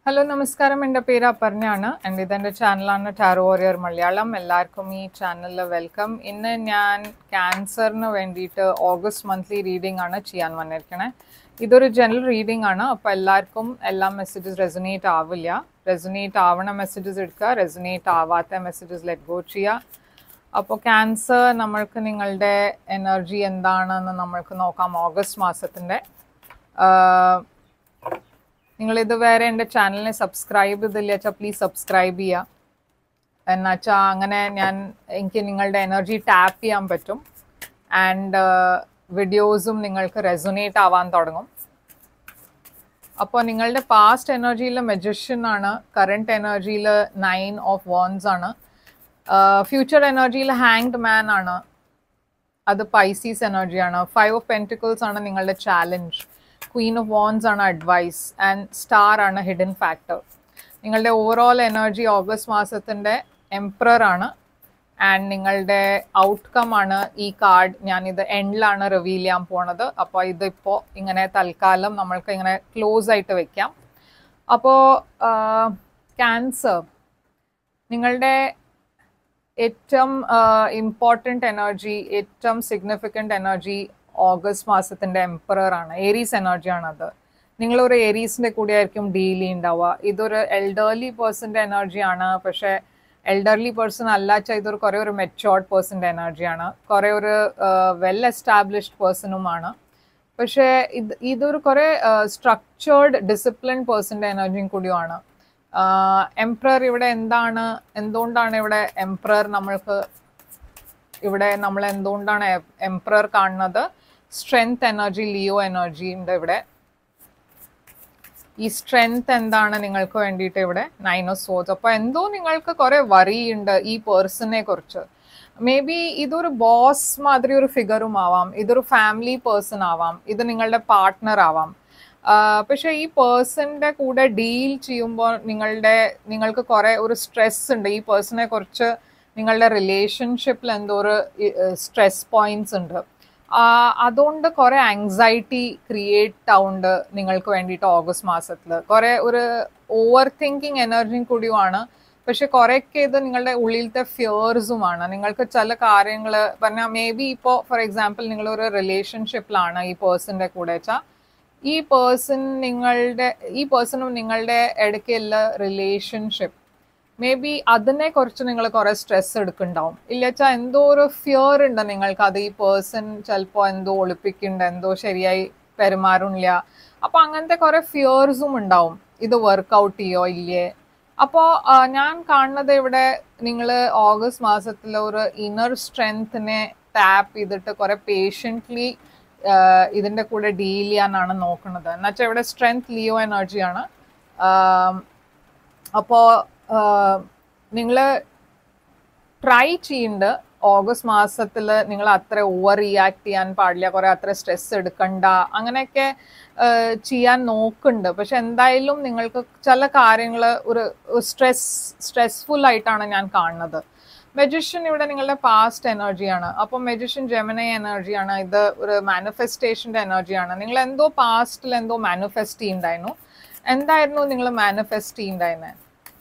hello നമസ്കാരം എൻ്റെ പേര് അപർണയാണ് ആൻഡ് ഇതെൻ്റെ ചാനലാണ് ടാരോ വാരിയർ മലയാളം എല്ലാവർക്കും ഈ ചാനലിൽ വെൽക്കം ഇന്ന് ഞാൻ ക്യാൻസറിന് വേണ്ടിയിട്ട് ഓഗസ്റ്റ് മന്ത്ലി റീഡിംഗ് ആണ് ചെയ്യാൻ വന്നിരിക്കണേ ഇതൊരു ജനറൽ റീഡിംഗ് ആണ് അപ്പോൾ എല്ലാവർക്കും എല്ലാ മെസ്സേജസ് റെസനേറ്റ് ആവില്ല റെസനേറ്റ് ആവണ മെസ്സേജസ് എടുക്കുക റെസനേറ്റ് ആവാത്ത മെസ്സേജസ് ലെറ്റ് ഗോ ചെയ്യുക അപ്പോൾ ക്യാൻസർ നമ്മൾക്ക് നിങ്ങളുടെ എനർജി എന്താണെന്ന് നമ്മൾക്ക് നോക്കാം ഓഗസ്റ്റ് മാസത്തിൻ്റെ നിങ്ങൾ ഇതുവരെ എൻ്റെ ചാനലിനെ സബ്സ്ക്രൈബ് ചെയ്തില്ല വെച്ചാൽ പ്ലീസ് സബ്സ്ക്രൈബ് ചെയ്യുക എന്നുവെച്ചാൽ അങ്ങനെ ഞാൻ എനിക്ക് നിങ്ങളുടെ എനർജി ടാപ്പ് ചെയ്യാൻ പറ്റും ആൻഡ് വീഡിയോസും നിങ്ങൾക്ക് റെസൊനേറ്റ് ആവാൻ തുടങ്ങും അപ്പോൾ നിങ്ങളുടെ പാസ്റ്റ് എനർജിയിൽ മെജിഷ്യൻ ആണ് കറണ്ട് എനർജിയിൽ നയൻ ഓഫ് വോൺസ് ആണ് ഫ്യൂച്ചർ എനർജിയിൽ ഹാങ്ഡ് മാൻ ആണ് അത് പൈസീസ് എനർജിയാണ് ഫൈവ് ഓഫ് പെൻറ്റിക്കിൾസ് ആണ് നിങ്ങളുടെ ചാലഞ്ച് ക്വീൻ ഓഫ് വോൺസ് ആണ് അഡ്വൈസ് ആൻഡ് സ്റ്റാർ ആണ് ഹിഡൻ ഫാക്ടർ നിങ്ങളുടെ ഓവറോൾ എനർജി ഓഗസ്റ്റ് മാസത്തിൻ്റെ എംപ്രർ ആണ് ആൻഡ് നിങ്ങളുടെ ഔട്ട്കം ആണ് ഈ കാർഡ് ഞാനിത് എൻഡിലാണ് റിവീൽ ചെയ്യാൻ പോണത് അപ്പോൾ ഇതിപ്പോൾ ഇങ്ങനെ തൽക്കാലം നമ്മൾക്ക് ഇങ്ങനെ ക്ലോസ് ആയിട്ട് വെക്കാം അപ്പോൾ ക്യാൻസർ നിങ്ങളുടെ ഏറ്റവും ഇമ്പോർട്ടൻ്റ് എനർജി ഏറ്റവും സിഗ്നിഫിക്കൻ്റ് എനർജി ഓഗസ്റ്റ് മാസത്തിൻ്റെ എംപറർ ആണ് ഏരീസ് എനർജിയാണ് അത് നിങ്ങളൊരു ഏരീസിൻ്റെ കൂടെ ആയിരിക്കും ഡീൽ ഉണ്ടാവുക ഇതൊരു എൽഡർലി പേഴ്സൻ്റെ എനർജിയാണ് പക്ഷേ എൽഡർലി പേഴ്സൺ അല്ല വെച്ചാൽ ഇതൊരു കുറേ ഒരു മെച്ചോർഡ് പേഴ്സൻ്റെ എനർജിയാണ് കുറേ ഒരു വെൽ എസ്റ്റാബ്ലിഷ്ഡ് പേഴ്സണുമാണ് പക്ഷേ ഇത് ഇതൊരു കുറേ സ്ട്രക്ചേർഡ് ഡിസിപ്ലിൻ പേഴ്സൻ്റെ എനർജിയും കൂടിയുമാണ് എംപ്രർ ഇവിടെ എന്താണ് എന്തുകൊണ്ടാണ് ഇവിടെ എംപ്രർ നമ്മൾക്ക് ഇവിടെ നമ്മൾ എന്തുകൊണ്ടാണ് എംപ്രർ കാണുന്നത് സ്ട്രെങ്ത് എനർജി ലിയോ എനർജിൻ്റെ ഇവിടെ ഈ സ്ട്രെങ്ത് എന്താണ് നിങ്ങൾക്ക് വേണ്ടിയിട്ട് ഇവിടെ നൈൻ ഓഫ് സോസ് അപ്പോൾ എന്തോ നിങ്ങൾക്ക് കുറെ വറി ഉണ്ട് ഈ പേഴ്സണെ കുറിച്ച് മേ ബി ഇതൊരു ബോസ് മാതിരി ഒരു ഫിഗറും ആവാം ഇതൊരു ഫാമിലി പേഴ്സൺ ആവാം ഇത് നിങ്ങളുടെ പാർട്ട്ണർ ആവാം പക്ഷെ ഈ പേഴ്സണിന്റെ കൂടെ ഡീൽ ചെയ്യുമ്പോൾ നിങ്ങളുടെ നിങ്ങൾക്ക് കുറെ ഒരു സ്ട്രെസ് ഉണ്ട് ഈ പേഴ്സണെ കുറിച്ച് നിങ്ങളുടെ റിലേഷൻഷിപ്പിൽ എന്തോ ഒരു സ്ട്രെസ് പോയിന്റ്സ് ഉണ്ട് അതുകൊണ്ട് കുറേ ആങ്സൈറ്റി ക്രിയേറ്റ് ആവുന്നുണ്ട് നിങ്ങൾക്ക് വേണ്ടിയിട്ട് ഓഗസ്റ്റ് മാസത്തിൽ കുറേ ഒരു ഓവർ തിങ്കിങ് എനർജിയും കൂടിയുമാണ് പക്ഷെ കുറേയൊക്കെ ഇത് നിങ്ങളുടെ ഉള്ളിലത്തെ ഫിയേഴ്സുമാണ് നിങ്ങൾക്ക് ചില കാര്യങ്ങൾ പറഞ്ഞാൽ മേ ബി ഇപ്പോൾ ഫോർ എക്സാമ്പിൾ നിങ്ങളൊരു റിലേഷൻഷിപ്പിലാണ് ഈ പേഴ്സണിൻ്റെ കൂടെ വെച്ചാൽ ഈ പേഴ്സൺ നിങ്ങളുടെ ഈ പേഴ്സണും നിങ്ങളുടെ ഇടയ്ക്കുള്ള റിലേഷൻഷിപ്പ് മേ ബി അതിനെ കുറിച്ച് നിങ്ങൾ കുറെ സ്ട്രെസ് എടുക്കുന്നുണ്ടാവും ഇല്ല വെച്ചാൽ എന്തോ ഒരു ഫിയർ ഉണ്ട് നിങ്ങൾക്ക് അത് ഈ പേഴ്സൺ ചിലപ്പോൾ എന്തോ ഒളിപ്പിക്കുന്നുണ്ട് എന്തോ ശരിയായി പെരുമാറുന്നില്ല അപ്പോൾ അങ്ങനത്തെ കുറെ ഫിയേഴ്സും ഉണ്ടാവും ഇത് വർക്കൗട്ട് ചെയ്യോ ഇല്ലേ അപ്പോൾ ഞാൻ കാണുന്നത് ഇവിടെ നിങ്ങൾ ഓഗസ്റ്റ് മാസത്തിൽ ഒരു ഇന്നർ സ്ട്രെങ്ത്തിനെ ടാപ്പ് ചെയ്തിട്ട് കുറെ പേഷ്യൻ്റ്ലി ഇതിൻ്റെ കൂടെ ഡീൽ ചെയ്യാനാണ് നോക്കുന്നത് എന്നുവെച്ചാൽ ഇവിടെ സ്ട്രെങ്ത് ലിയോ എനർജിയാണ് അപ്പോൾ നിങ്ങൾ ട്രൈ ചെയ്യുന്നുണ്ട് ഓഗസ്റ്റ് മാസത്തിൽ നിങ്ങൾ അത്ര ഓവർ റിയാക്ട് ചെയ്യാൻ പാടില്ല കുറേ അത്ര സ്ട്രെസ് എടുക്കണ്ട അങ്ങനെയൊക്കെ ചെയ്യാൻ നോക്കുന്നുണ്ട് പക്ഷെ എന്തായാലും നിങ്ങൾക്ക് ചില കാര്യങ്ങൾ ഒരു സ്ട്രെസ് സ്ട്രെസ്ഫുൾ ആയിട്ടാണ് ഞാൻ കാണുന്നത് മെജിഷ്യൻ ഇവിടെ നിങ്ങളുടെ പാസ്റ്റ് എനർജിയാണ് അപ്പോൾ മെജിഷ്യൻ ജെമിനൈ എനർജിയാണ് ഇത് ഒരു മാനിഫെസ്റ്റേഷൻ്റെ എനർജിയാണ് നിങ്ങൾ എന്തോ പാസ്റ്റിൽ എന്തോ മാനിഫെസ്റ്റ് ചെയ്യുന്നുണ്ടായിരുന്നു എന്തായിരുന്നു നിങ്ങൾ മാനിഫെസ്റ്റ് ചെയ്യുന്നുണ്ടായിരുന്നത്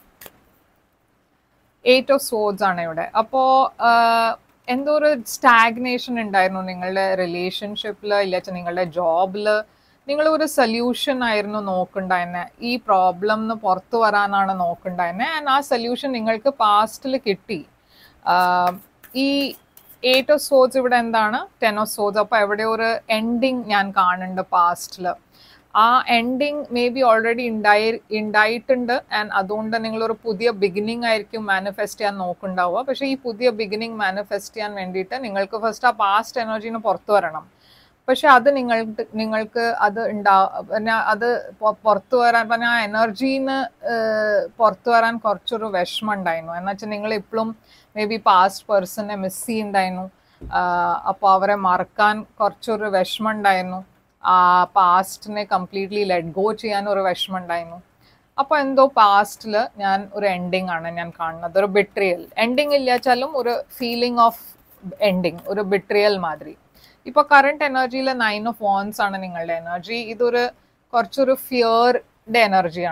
എയ്റ്റ് ഓഫ് സോഡ്സ് ആണ് ഇവിടെ അപ്പോൾ എന്തോ ഒരു സ്റ്റാഗ്നേഷൻ ഉണ്ടായിരുന്നു നിങ്ങളുടെ റിലേഷൻഷിപ്പിൽ ഇല്ല നിങ്ങളുടെ ജോബിൽ നിങ്ങൾ ഒരു സൊല്യൂഷൻ ആയിരുന്നു നോക്കണ്ടായിരുന്നെ ഈ പ്രോബ്ലം പുറത്തു വരാനാണ് നോക്കണ്ടായിരുന്നെ ആൻഡ് ആ സൊല്യൂഷൻ നിങ്ങൾക്ക് പാസ്റ്റിൽ കിട്ടി ഈ എയ്റ്റ് ഓഫ് സോഡ്സ് ഇവിടെ എന്താണ് ടെൻ ഓഫ് സോഡ്സ് അപ്പോൾ എവിടെ ഒരു എൻഡിങ് ഞാൻ കാണുന്നുണ്ട് പാസ്റ്റിൽ ആ എൻഡിങ് മേ ബി ഓൾറെഡി ഉണ്ടായി ഉണ്ടായിട്ടുണ്ട് ആൻഡ് അതുകൊണ്ട് നിങ്ങളൊരു പുതിയ ബിഗിനിങ് ആയിരിക്കും മാനിഫെസ്റ്റ് ചെയ്യാൻ നോക്കുന്നുണ്ടാവുക പക്ഷേ ഈ പുതിയ ബിഗിനിങ് മാനിഫെസ്റ്റ് ചെയ്യാൻ വേണ്ടിയിട്ട് നിങ്ങൾക്ക് ഫസ്റ്റ് ആ പാസ്റ്റ് എനർജീനെ പുറത്തു വരണം പക്ഷെ അത് നിങ്ങൾക്ക് നിങ്ങൾക്ക് അത് ഉണ്ടാ പിന്നെ അത് പുറത്തു വരാൻ പറഞ്ഞാൽ ആ എനർജീന്ന് പുറത്തു വരാൻ കുറച്ചൊരു വിഷമം ഉണ്ടായിരുന്നു എന്ന് വെച്ചാൽ നിങ്ങൾ ഇപ്പോഴും മേ ബി പാസ്റ്റ് പേഴ്സണെ മിസ് ചെയ്യുന്നുണ്ടായിരുന്നു അപ്പോൾ അവരെ മറക്കാൻ കുറച്ചൊരു വിഷമം ഉണ്ടായിരുന്നു ആ പാസ്റ്റിനെ കംപ്ലീറ്റ്ലി ലെറ്റ് ഗോ ചെയ്യാൻ ഒരു വിഷമം ഉണ്ടായിരുന്നു അപ്പോൾ എന്തോ പാസ്റ്റിൽ ഞാൻ ഒരു എൻഡിങ് ആണ് ഞാൻ കാണുന്നത് ഒരു ബിട്രിയൽ എൻഡിങ് ഇല്ലാച്ചാലും ഒരു ഫീലിംഗ് ഓഫ് എൻഡിങ് ഒരു ബിട്രിയൽ മാതിരി ഇപ്പോൾ കറണ്ട് എനർജിയിൽ നയൻ ഓഫ് വോൺസ് ആണ് നിങ്ങളുടെ എനർജി ഇതൊരു കുറച്ചൊരു ഫിയറിൻ്റെ എനർജിയാണ്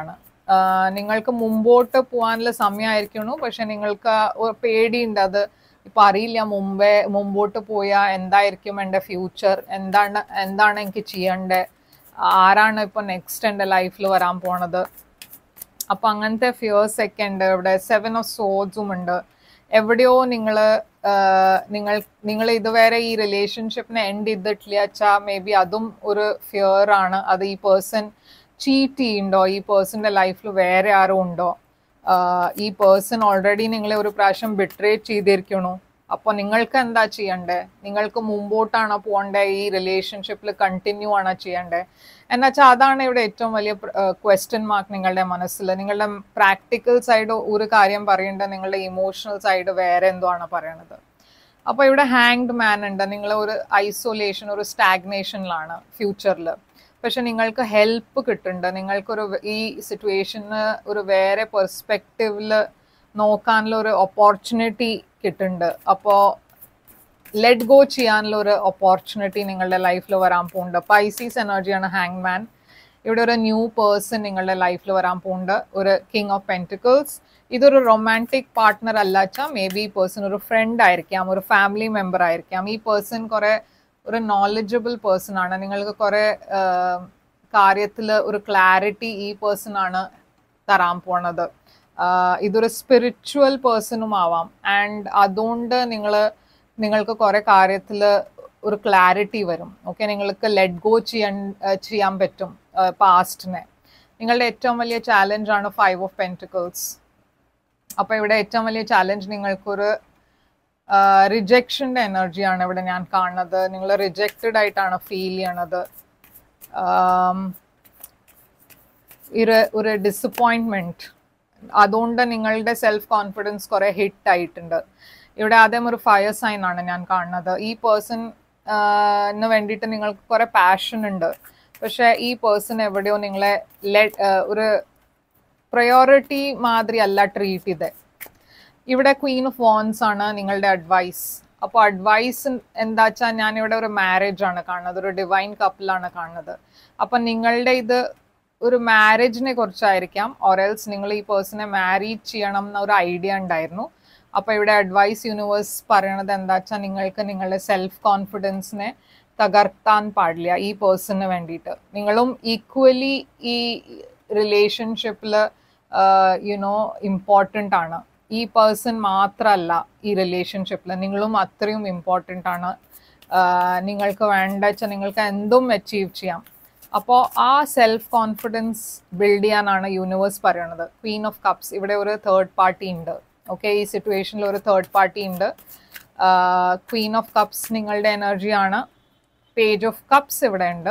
നിങ്ങൾക്ക് മുമ്പോട്ട് പോകാനുള്ള സമയമായിരിക്കണു പക്ഷെ നിങ്ങൾക്ക് ഒരു പേടിയുണ്ട് അത് ഇപ്പൊ അറിയില്ല മുമ്പേ മുമ്പോട്ട് പോയാൽ എന്തായിരിക്കും എൻ്റെ ഫ്യൂച്ചർ എന്താണ് എന്താണ് എനിക്ക് ചെയ്യേണ്ടത് ആരാണ് ഇപ്പൊ നെക്സ്റ്റ് എൻ്റെ ലൈഫിൽ വരാൻ പോണത് അപ്പൊ അങ്ങനത്തെ ഫിയേഴ്സ് ഒക്കെ ഉണ്ട് ഇവിടെ സെവൻ ഓഫ് സോഡ്സും ഉണ്ട് എവിടെയോ നിങ്ങൾ നിങ്ങൾ നിങ്ങൾ ഇതുവരെ ഈ റിലേഷൻഷിപ്പിനെ എൻഡ് ചെയ്തിട്ടില്ല വെച്ചാൽ മേ ബി അതും ഒരു ഫിയർ ആണ് അത് ഈ പേഴ്സൺ ചീറ്റ് ചെയ്യുന്നുണ്ടോ ഈ പേഴ്സന്റെ ലൈഫിൽ വേറെ ആരും ഉണ്ടോ ആഹ് ഈ പേഴ്സൺ ഓൾറെഡി നിങ്ങളെ ഒരു പ്രാവശ്യം ബിട്രേറ്റ് ചെയ്തിരിക്കണു അപ്പോൾ നിങ്ങൾക്ക് എന്താ ചെയ്യണ്ടേ നിങ്ങൾക്ക് മുമ്പോട്ടാണോ പോകണ്ടേ ഈ റിലേഷൻഷിപ്പിൽ കണ്ടിന്യൂ ആണോ ചെയ്യണ്ടേ എന്നുവെച്ചാൽ അതാണ് ഇവിടെ ഏറ്റവും വലിയ ക്വസ്റ്റ്യൻ മാർക്ക് നിങ്ങളുടെ മനസ്സിൽ നിങ്ങളുടെ പ്രാക്ടിക്കൽ സൈഡ് ഒരു കാര്യം പറയേണ്ടത് നിങ്ങളുടെ ഇമോഷണൽ സൈഡ് വേറെ എന്തോ ആണ് പറയണത് അപ്പോൾ ഇവിടെ ഹാങ്ഡ് മാൻ ഉണ്ട് നിങ്ങൾ ഒരു ഐസൊലേഷൻ ഒരു സ്റ്റാഗ്നേഷനിലാണ് ഫ്യൂച്ചറിൽ പക്ഷെ നിങ്ങൾക്ക് ഹെൽപ്പ് കിട്ടുന്നുണ്ട് നിങ്ങൾക്കൊരു വ- ഈ സിറ്റുവേഷന് ഒരു വേറെ പെർസ്പെക്റ്റീവിൽ നോക്കാനുള്ള ഒരു ഓപ്പർച്യൂണിറ്റി കിട്ടുന്നുണ്ട് അപ്പോൾ ലെറ്റ് ഗോ ചെയ്യാനുള്ള ഒരു ഓപ്പർച്യൂണിറ്റി നിങ്ങളുടെ ലൈഫിൽ വരാൻ പോകുന്നുണ്ട് പൈസീസ് എനർജിയാണ് ഹാങ് മാൻ ഇവിടെ ഒരു ന്യൂ പേഴ്സൺ നിങ്ങളുടെ ലൈഫിൽ വരാൻ പോകുന്നുണ്ട് ഒരു കിങ് ഓഫ് പെൻറ്റിക്കിൾസ് ഇതൊരു റൊമാൻറ്റിക് പാർട്ട്ണർ അല്ലാച്ചാൽ മേ ബി ഈ പേഴ്സൺ ഒരു ഫ്രണ്ട് ആയിരിക്കാം ഒരു ഫാമിലി മെമ്പർ ആയിരിക്കാം ഈ പേഴ്സൺ കുറെ ഒരു നോളജബിൾ പേഴ്സൺ ആണ് നിങ്ങൾക്ക് കുറെ കാര്യത്തിൽ ഒരു ക്ലാരിറ്റി ഈ പേഴ്സൺ ആണ് തരാൻ പോണത് ആഹ് ഇതൊരു സ്പിരിച്വൽ പേഴ്സണും ആവാം ആൻഡ് അതുകൊണ്ട് നിങ്ങൾ നിങ്ങൾക്ക് കുറെ കാര്യത്തിൽ ഒരു ക്ലാരിറ്റി വരും ഓക്കെ നിങ്ങൾക്ക് ലെറ്റ് ഗോ ചെയ്യാൻ ആഹ് ചെയ്യാൻ പറ്റും പാസ്റ്റിനെ നിങ്ങളുടെ ഏറ്റവും വലിയ ചാലഞ്ച് ആണ് ഫൈവ് ഓഫ് പെൻറ്റിക്കിൾസ് അപ്പോൾ ഇവിടെ ഏറ്റവും വലിയ ചാലഞ്ച് നിങ്ങൾക്കൊരു റിജക്ഷൻ്റെ എനർജിയാണ് ഇവിടെ ഞാൻ കാണുന്നത് നിങ്ങൾ റിജക്റ്റഡ് ആയിട്ടാണ് ഫീൽ ചെയ്യണത് ആം, ഒരു ഒരു ഡിസപ്പോയിൻമെന്റ് അതുകൊണ്ട് നിങ്ങളുടെ സെൽഫ് കോൺഫിഡൻസ് കുറെ ഹിറ്റ് ആയിട്ടുണ്ട് ഇവിടെ ആദ്യം ഒരു ഫയർ സൈൻ ആണ് ഞാൻ കാണുന്നത് ഈ പേഴ്സൺ വേണ്ടിയിട്ട് നിങ്ങൾക്ക് കുറെ പാഷൻ ഉണ്ട് പക്ഷെ ഈ പേഴ്സൺ എവിടെയോ നിങ്ങളെ ലെ- ആ, ഒരു പ്രയോറിറ്റി മാതിരി അല്ല ട്രീറ്റ് ചെയ്തത് ഇവിടെ ക്വീൻ ഓഫ് വോൺസ് ആണ് നിങ്ങളുടെ അഡ്വൈസ് അപ്പോൾ അഡ്വൈസ് എന്താ വെച്ചാൽ ഞാൻ ഇവിടെ ഒരു മാരേജ് ആണ് കാണുന്നത് ഒരു ഡിവൈൻ കപ്പിളാണ് കാണുന്നത് അപ്പം നിങ്ങളുടെ ഇത് ഒരു മാരേജിനെ കുറിച്ചായിരിക്കാം ഓറൽസ് നിങ്ങൾ ഈ പേഴ്സണെ മാരീഡ് ചെയ്യണം എന്ന ഒരു ഐഡിയ ഉണ്ടായിരുന്നു അപ്പോൾ ഇവിടെ അഡ്വൈസ് യൂണിവേഴ്സ് പറയണത് എന്താ വെച്ചാൽ നിങ്ങൾക്ക് നിങ്ങളുടെ സെൽഫ് കോൺഫിഡൻസിനെ തകർത്താൻ പാടില്ല ഈ പേഴ്സണിന് വേണ്ടിയിട്ട് നിങ്ങളും ഈക്വലി ഈ റിലേഷൻഷിപ്പിൽ യുനോ ഇമ്പോർട്ടൻ്റ് ആണ് ഈ പേഴ്സൺ മാത്രമല്ല ഈ റിലേഷൻഷിപ്പിൽ നിങ്ങളും അത്രയും ഇമ്പോർട്ടൻ്റ് ആണ് ആഹ് നിങ്ങൾക്ക് വേണ്ട വെച്ചാൽ നിങ്ങൾക്ക് എന്തും അച്ചീവ് ചെയ്യാം അപ്പോൾ ആ സെൽഫ് കോൺഫിഡൻസ് ബിൽഡ് ചെയ്യാനാണ് യൂണിവേഴ്സ് പറയണത് ക്വീൻ ഓഫ് കപ്സ് ഇവിടെ ഒരു തേർഡ് പാർട്ടി ഉണ്ട് ഓക്കെ ഈ സിറ്റുവേഷനിൽ ഒരു തേർഡ് പാർട്ടി ഉണ്ട് ക്വീൻ ഓഫ് കപ്സ് നിങ്ങളുടെ എനർജിയാണ് പേജ് ഓഫ് കപ്സ് ഇവിടെ ഉണ്ട്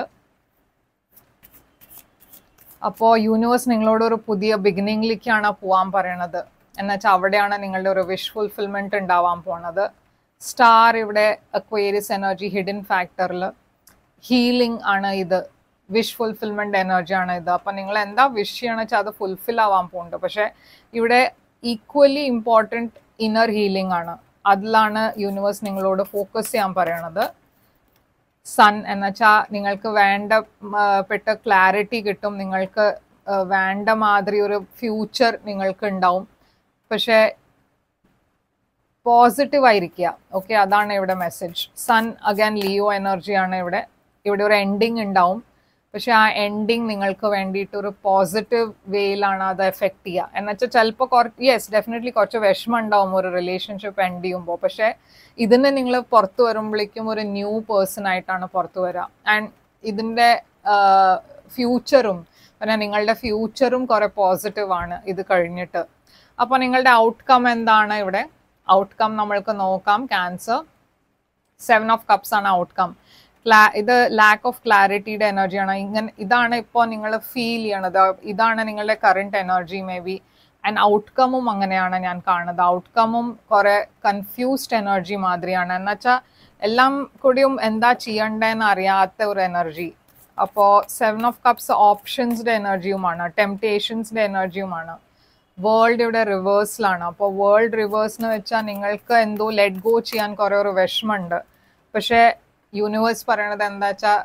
അപ്പോൾ യൂണിവേഴ്സ് നിങ്ങളോട് ഒരു പുതിയ ബിഗിനിങ്ങിലേക്കാണ് പോകാൻ പറയണത് എന്നുവെച്ചാൽ അവിടെയാണ് നിങ്ങളുടെ ഒരു വിഷ് ഫുൾഫിൽമെന്റ് ഉണ്ടാവാൻ പോണത് സ്റ്റാർ ഇവിടെ അക്വേരിയസ് എനർജി ഹിഡൻ ഫാക്ടറിൽ ഹീലിംഗ് ആണ് ഇത് വിഷ് ഫുൾഫിൽമെന്റ് എനർജി ആണ് ഇത് അപ്പം നിങ്ങൾ എന്താ വിഷ് ചെയ്യണമെന്ന് വെച്ചാൽ അത് ഫുൾഫിൽ ആവാൻ പോകുന്നുണ്ട് പക്ഷെ ഇവിടെ ഈക്വലി ഇമ്പോർട്ടൻറ്റ് ഇന്നർ ഹീലിംഗ് ആണ് അതിലാണ് യൂണിവേഴ്സ് നിങ്ങളോട് ഫോക്കസ് ചെയ്യാൻ പറയണത് സൺ എന്നുവെച്ചാൽ നിങ്ങൾക്ക് വേണ്ട ആ, പെട്ട ക്ലാരിറ്റി കിട്ടും നിങ്ങൾക്ക് ആ, വേണ്ട മാതിരി ഒരു ഫ്യൂച്ചർ നിങ്ങൾക്ക് ഉണ്ടാവും പക്ഷേ പോസിറ്റീവ് ആയിരിക്കുക ഓക്കെ അതാണ് ഇവിടെ മെസ്സേജ് സൺ അഗൈൻ ലിയോ എനർജിയാണ് ഇവിടെ ഇവിടെ ഒരു എൻഡിങ് ഉണ്ടാവും പക്ഷെ ആ എൻഡിങ് നിങ്ങൾക്ക് വേണ്ടിയിട്ട് ഒരു പോസിറ്റീവ് വേയിലാണ് അത് എഫക്റ്റ് ചെയ്യുക എന്നുവെച്ചാൽ ചിലപ്പോൾ കുറച്ച് യെസ് ഡെഫിനറ്റ്ലി കുറച്ച് വിഷമം ഉണ്ടാവും ഒരു റിലേഷൻഷിപ്പ് എൻഡ് ചെയ്യുമ്പോൾ പക്ഷേ ഇതിന് നിങ്ങൾ പുറത്ത് വരുമ്പോഴേക്കും ഒരു ന്യൂ പേഴ്സൺ ആയിട്ടാണ് പുറത്ത് വരിക ആൻഡ് ഇതിൻ്റെ ഫ്യൂച്ചറും പിന്നെ നിങ്ങളുടെ ഫ്യൂച്ചറും കുറെ പോസിറ്റീവ് ആണ് ഇത് കഴിഞ്ഞിട്ട് അപ്പോൾ നിങ്ങളുടെ ഔട്ട്കം എന്താണ് ഇവിടെ ഔട്ട്കം നമ്മൾക്ക് നോക്കാം ക്യാൻസർ സെവൻ ഓഫ് കപ്സ് ആണ് ഔട്ട്കം ഇത് ലാക്ക് ഓഫ് ക്ലാരിറ്റിയുടെ എനർജിയാണ് ഇങ്ങനെ ഇതാണ് ഇപ്പോൾ നിങ്ങൾ ഫീൽ ചെയ്യണത് ഇതാണ് നിങ്ങളുടെ current energy maybe and ഔട്ട്കമും അങ്ങനെയാണ് ഞാൻ കാണുന്നത് ഔട്ട്കമും കുറെ കൺഫ്യൂസ്ഡ് എനർജി മാതിരിയാണ് എന്നുവെച്ചാൽ എല്ലാം കൂടിയും എന്താ ചെയ്യണ്ടേന്ന് അറിയാത്ത ഒരു എനർജി അപ്പോൾ സെവൻ ഓഫ് കപ്സ് ഓപ്ഷൻസിന്റെ എനർജിയുമാണ് ടെംപ്റ്റേഷൻസിന്റെ എനർജിയുമാണ് വേൾഡ് ഇവിടെ റിവേഴ്സിലാണ് അപ്പോൾ വേൾഡ് റിവേഴ്സ് എന്ന് വെച്ചാൽ നിങ്ങൾക്ക് എന്തോ ലെറ്റ് ഗോ ചെയ്യാൻ കുറേ ഒരു വിഷമമുണ്ട് പക്ഷേ യൂണിവേഴ്സ് പറയണത് എന്താ വെച്ചാൽ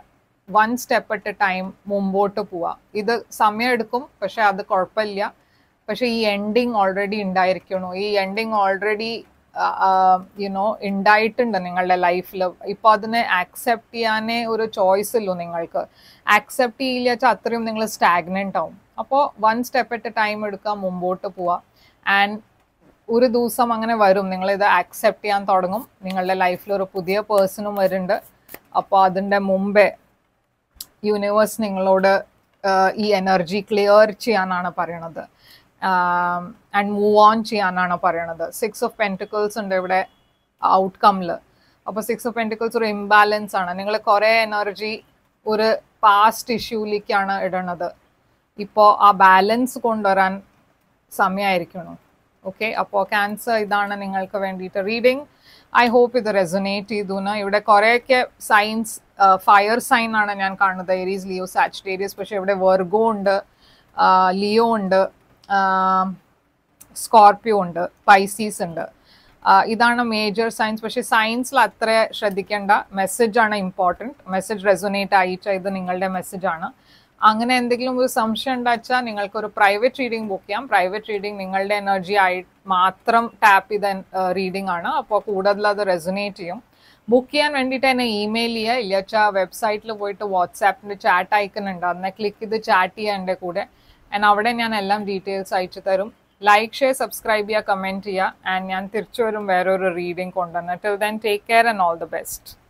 one step at a time മുമ്പോട്ട് പോവാ ഇത് സമയം എടുക്കും പക്ഷെ അത് കുഴപ്പമില്ല പക്ഷെ ഈ എൻഡിങ് ഓൾറെഡി ഉണ്ടായിരിക്കണു ഈ എൻഡിങ് ഓൾറെഡി യുനോ ഉണ്ടായിട്ടുണ്ട് നിങ്ങളുടെ ലൈഫിൽ ഇപ്പോൾ അതിനെ ആക്സെപ്റ്റ് ചെയ്യാനേ ഒരു ചോയ്സ് ഉള്ളൂ നിങ്ങൾക്ക് ആക്സെപ്റ്റ് ചെയ്യില്ല വെച്ചാൽ അത്രയും നിങ്ങൾ സ്റ്റാഗ്നൻ്റ് ആവും അപ്പോൾ one step at a time എടുക്കുക മുമ്പോട്ട് പോവുക ആൻഡ് ഒരു ദിവസം അങ്ങനെ വരും നിങ്ങൾ ഇത് ആക്സെപ്റ്റ് ചെയ്യാൻ തുടങ്ങും നിങ്ങളുടെ ലൈഫിൽ ഒരു പുതിയ പേഴ്സണും വരുന്നുണ്ട് അപ്പോൾ അതിൻ്റെ മുമ്പേ യൂണിവേഴ്സ് നിങ്ങളോട് ആഹ്, ഈ എനർജി ക്ലിയർ ചെയ്യാനാണ് പറയണത് ആൻഡ് മൂവ് ഓൺ ചെയ്യാനാണ് പറയണത് സിക്സ് ഓഫ് പെൻറ്റിക്കിൾസ് ഉണ്ട് ഇവിടെ ഔട്ട്കമ്മിൽ അപ്പോൾ സിക്സ് ഓഫ് പെൻറ്റിക്കിൾസ് ഒരു ഇംബാലൻസ് ആണ് നിങ്ങൾ കുറേ എനർജി ഒരു പാസ്റ്റ് ഇഷ്യൂലേക്കാണ് ഇടണത് ഇപ്പോൾ ആ ബാലൻസ് കൊണ്ടുവരാൻ സമയമായിരിക്കണം ഓക്കെ അപ്പോൾ ക്യാൻസർ ഇതാണ് നിങ്ങൾക്ക് വേണ്ടിയിട്ട് റീഡിങ് ഐ ഹോപ്പ് ഇത് റെസൊനേറ്റ് ചെയ്തു എന്ന് ഇവിടെ കുറേയൊക്കെ സൈൻസ് ഫയർ സൈൻ ആണ് ഞാൻ കാണുന്നത് ഏരീസ് ലിയോ സാച്ചുറേരിയസ് പക്ഷേ ഇവിടെ വെർഗോ ഉണ്ട് ലിയോ ഉണ്ട് സ്കോർപ്പിയോ ഉണ്ട് പൈസീസ് ഉണ്ട് ആ, ഇതാണ് മേജർ സയൻസ് പക്ഷേ സയൻസിൽ അത്ര ശ്രദ്ധിക്കേണ്ട മെസ്സേജ് ആണ് ഇമ്പോർട്ടൻറ്റ് മെസ്സേജ് റെസൊനേറ്റ് ആയിച്ച ഇത് നിങ്ങളുടെ മെസ്സേജ് ആണ് അങ്ങനെ എന്തെങ്കിലും ഒരു സംശയം ഉണ്ടാച്ചാൽ നിങ്ങൾക്ക് ഒരു പ്രൈവറ്റ് റീഡിംഗ് ബുക്ക് ചെയ്യാം പ്രൈവറ്റ് റീഡിംഗ് നിങ്ങളുടെ എനർജി ആയി മാത്രം ടാപ്പ് ചെയ്ത റീഡിംഗ് ആണ് അപ്പോൾ കൂടുതൽ അത് റെസൊനേറ്റ് ചെയ്യും ബുക്ക് ചെയ്യാൻ വേണ്ടിയിട്ട് എന്നെ ഇമെയിൽ ചെയ്യുക ഇല്ലാച്ചാ വെബ്സൈറ്റിൽ പോയിട്ട് വാട്സാപ്പിൻ്റെ ചാറ്റ് ഐക്കൺ ഉണ്ട് അന്ന് ക്ലിക്ക് ചെയ്ത് ചാറ്റ് ചെയ്യുക എൻ്റെ കൂടെ ആൻഡ് അവിടെ ഞാൻ എല്ലാം ഡീറ്റെയിൽസ് അയച്ചു തരും ലൈക്ക് ഷെയർ സബ്സ്ക്രൈബ് ചെയ്യുക കമൻറ്റ് ചെയ്യുക ആൻഡ് ഞാൻ തിരിച്ചു വരും വേറൊരു റീഡിംഗ് കൊണ്ടുവന്ന് till then take care and all the best